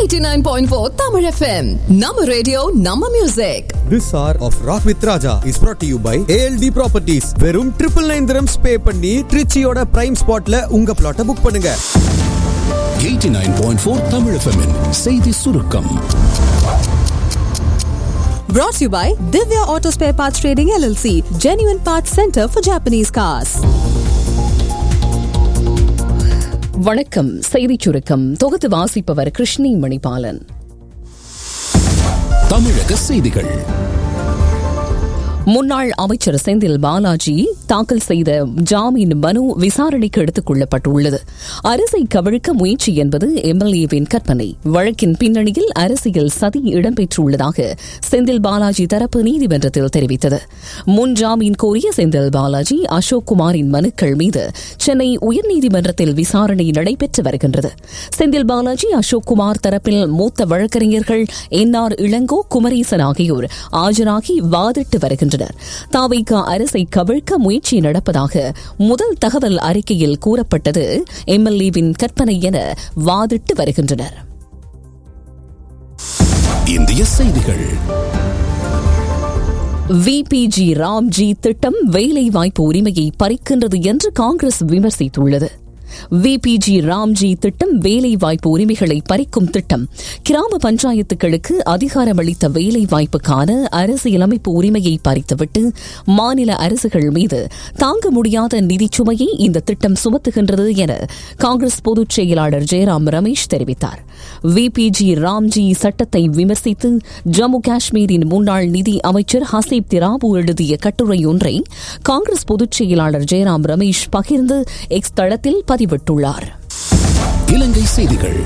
89.4 Tamil FM. Nama radio, Nama music. This hour of Rock with Raja is brought to you by ALD Properties. வெறும் triple nine terms pay பண்ணி ட்ரிச்சியோட prime ஸ்பாட்ல உங்க பிளாட்டை book பண்ணுங்க 89.4 Tamil FM -இன் செய்தி சுருக்கம் Brought to you by Divya Auto Spare Parts Trading LLC, genuine parts center for Japanese cars. வணக்கம் செய்திச் சுருக்கம் தொகுத்து வாசிப்பவர் கிருஷ்ணி மணிபாலன் தமிழக செய்திகள் முன்னாள் அமைச்சர் செந்தில் பாலாஜி தாக்கல் செய்த ஜாமீன் மனு விசாரணைக்கு எடுத்துக் கொள்ளப்பட்டுள்ளது அரசை கவிழ்க்க முயற்சி என்பது எம்எல்ஏவின் கற்பனை வழக்கின் பின்னணியில் அரசியல் சதி இடம்பெற்றுள்ளதாக செந்தில் பாலாஜி தரப்பு நீதிமன்றத்தில் தெரிவித்தது முன் ஜாமீன் கோரிய செந்தில் பாலாஜி அசோக் குமாரின் மனுக்கள் மீது சென்னை உயர்நீதிமன்றத்தில் விசாரணை நடைபெற்று வருகின்றது செந்தில் பாலாஜி அசோக் குமார் தரப்பில் மூத்த வழக்கறிஞர்கள் என் ஆர் இளங்கோ குமரேசன் ஆகியோர் ஆஜராகி வாதிட்டு வருகின்றனர் தாவைக்க அரசை கவிழ்க்க முயற்சி நடப்பதாக முதல் தகவல் அறிக்கையில் கூறப்பட்டது எம்எல்ஏவின் கற்பனை என வாதிட்டு வருகின்றனர் இந்திய செய்திகள் விபிஜி ராம்ஜி திட்டம் வேலை வாய்ப்பு உரிமையை பறிக்கின்றது என்று காங்கிரஸ் விமர்சித்துள்ளது விபிஜி ராம்ஜி திட்டம் வேலை வாய்ப்பு உரிமைகளை பறிக்கும் திட்டம் கிராம பஞ்சாயத்துகளுக்கு அதிகாரமளித்த வேலை வாய்ப்புக்கான அரசியலமைப்பு உரிமையை பறித்துவிட்டு மாநில அரசுகள் மீது தாங்க முடியாத நிதிச்சுமையை இந்த திட்டம் சுமத்துகின்றது என காங்கிரஸ் பொதுச் செயலாளர் ஜெயராம் ரமேஷ் தெரிவித்தார் விபிஜி ராம்ஜி சட்டத்தை விமர்சித்து ஜம்மு காஷ்மீரின் முன்னாள் நிதி அமைச்சர் ஹசீப் திராபு எழுதிய கட்டுரை ஒன்றை காங்கிரஸ் பொதுச் செயலாளர் ஜெயராம் ரமேஷ் பகிர்ந்து எக்ஸ் தளத்தில் பதிவிட்டுள்ளார் இலங்கை செய்திகள்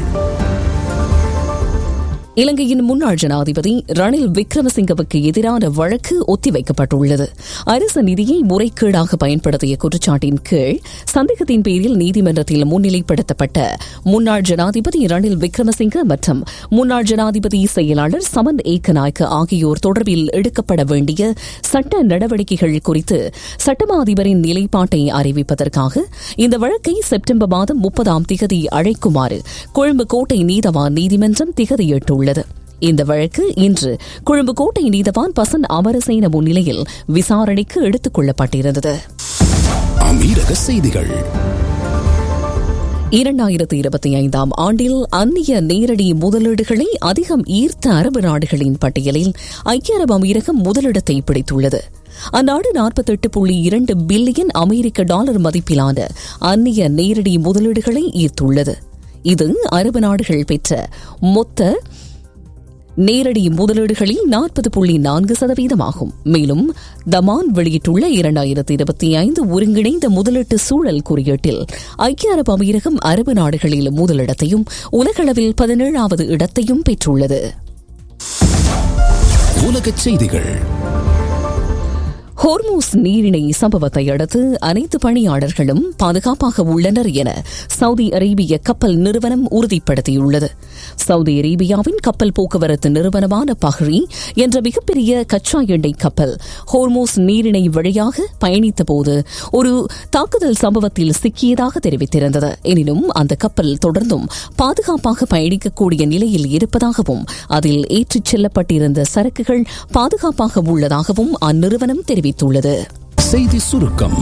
இலங்கையின் முன்னாள் ஜனாதிபதி ரணில் விக்ரமசிங்கவுக்கு எதிரான வழக்கு ஒத்திவைக்கப்பட்டுள்ளது அரசு நிதியை முறைகேடாக பயன்படுத்திய குற்றச்சாட்டின் கீழ் சந்தேகத்தின் பேரில் நீதிமன்றத்தில் முன்னிலைப்படுத்தப்பட்ட முன்னாள் ஜனாதிபதி ரணில் விக்ரமசிங்க மற்றும் முன்னாள் ஜனாதிபதி செயலாளர் சமன் ஏக்கநாயக்க ஆகியோர் தொடர்பில் எடுக்கப்பட வேண்டிய சட்ட நடவடிக்கைகள் குறித்து சட்டமா அதிபரின் நிலைப்பாட்டை அறிவிப்பதற்காக இந்த வழக்கை செப்டம்பர் மாதம் முப்பதாம் திகதி அழைக்குமாறு கொழும்பு கோட்டை நீதவான் நீதிமன்றம் திகதியிட்டுள்ளது உள்ளது இந்த வழக்கு இன்று கொழும்பு கோட்டை நீதவான் பசன் அமரசேன முன்னிலையில் விசாரணைக்கு எடுத்துக் கொள்ளப்பட்டிருந்தது அமீரக செய்திகள் இரண்டாயிரத்தி இருபத்தி ஐந்தாம் ஆண்டில் அந்நிய நேரடி முதலீடுகளை அதிகம் ஈர்த்த அரபு நாடுகளின் பட்டியலில் ஐக்கிய அரபு அமீரகம் முதலிடத்தை பிடித்துள்ளது அந்நாடு நாற்பத்தெட்டு புள்ளி இரண்டு பில்லியன் அமெரிக்க டாலர் மதிப்பிலான அந்நிய நேரடி முதலீடுகளை ஈர்த்துள்ளது இது அரபு நாடுகள் பெற்ற மொத்த நேரடி முதலீடுகளில் நாற்பது புள்ளி நான்கு சதவீதமாகும் மேலும் தமான் வெளியிட்டுள்ள இரண்டாயிரத்தி இருபத்தி ஐந்து ஒருங்கிணைந்த முதலீட்டு சூழல் குறியீட்டில் ஐக்கிய அரபு அமீரகம் அரபு நாடுகளில் முதலிடத்தையும் உலகளவில் பதினேழாவது இடத்தையும் பெற்றுள்ளது உலகச் செய்திகள் ஹோர்மூஸ் நீரிணை சம்பவத்தை அடுத்து அனைத்து பணியாளர்களும் பாதுகாப்பாக உள்ளனர் என சவுதி அரேபிய கப்பல் நிறுவனம் உறுதிப்படுத்தியுள்ளது சவுதி அரேபியாவின் கப்பல் போக்குவரத்து நிறுவனமான பஹ்ரி என்ற மிகப்பெரிய கச்சா எண்ணெய் கப்பல் ஹோர்மூஸ் நீரிணை வழியாக பயணித்தபோது ஒரு தாக்குதல் சம்பவத்தில் சிக்கியதாக தெரிவித்திருந்தது எனினும் அந்த கப்பல் தொடர்ந்தும் பாதுகாப்பாக பயணிக்கக்கூடிய நிலையில் இருப்பதாகவும் அதில் ஏற்றிச் செல்லப்பட்டிருந்த சரக்குகள் பாதுகாப்பாக உள்ளதாகவும் அந்நிறுவனம் தெரிவித்துள்ளது செய்தி சுருக்கம்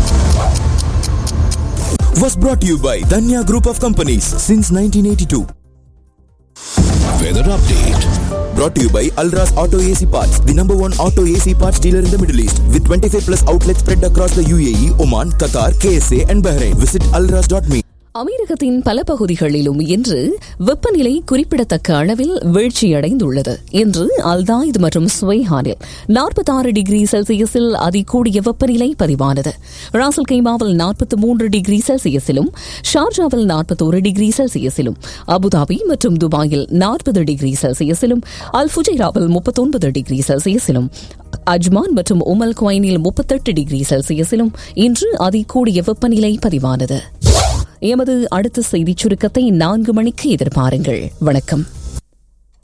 was brought to you by Danya Group of Companies since 1982. Weather update Brought to you by Alras Auto AC Parts, the number one auto AC parts dealer in the Middle East, with 25 plus outlets spread across the UAE, Oman, Qatar, KSA, and Bahrain. Visit alras.me. அமீரகத்தின் பல பகுதிகளிலும் இன்று வெப்பநிலை குறிப்பிடத்தக்க அளவில் வீழ்ச்சியடைந்துள்ளது இன்று அல்தாயித் மற்றும் சுவைஹானில் நாற்பத்தாறு டிகிரி செல்சியஸில் அதிகூடிய வெப்பநிலை பதிவானது ராசல் கைமாவில் நாற்பத்தி மூன்று டிகிரி செல்சியஸிலும் ஷார்ஜாவில் நாற்பத்தோரு டிகிரி செல்சியஸிலும் அபுதாபி மற்றும் துபாயில் நாற்பது டிகிரி செல்சியஸிலும் அல் ஃபுஜைராவில் முப்பத்தொன்பது டிகிரி செல்சியஸிலும் அஜ்மான் மற்றும் உமல் குவைனில் முப்பத்தெட்டு டிகிரி செல்சியஸிலும் இன்று அதிகூடிய வெப்பநிலை பதிவானது எமது அடுத்த செய்திச் சுருக்கத்தை நான்கு மணிக்கு எதிர்பாருங்கள் வணக்கம்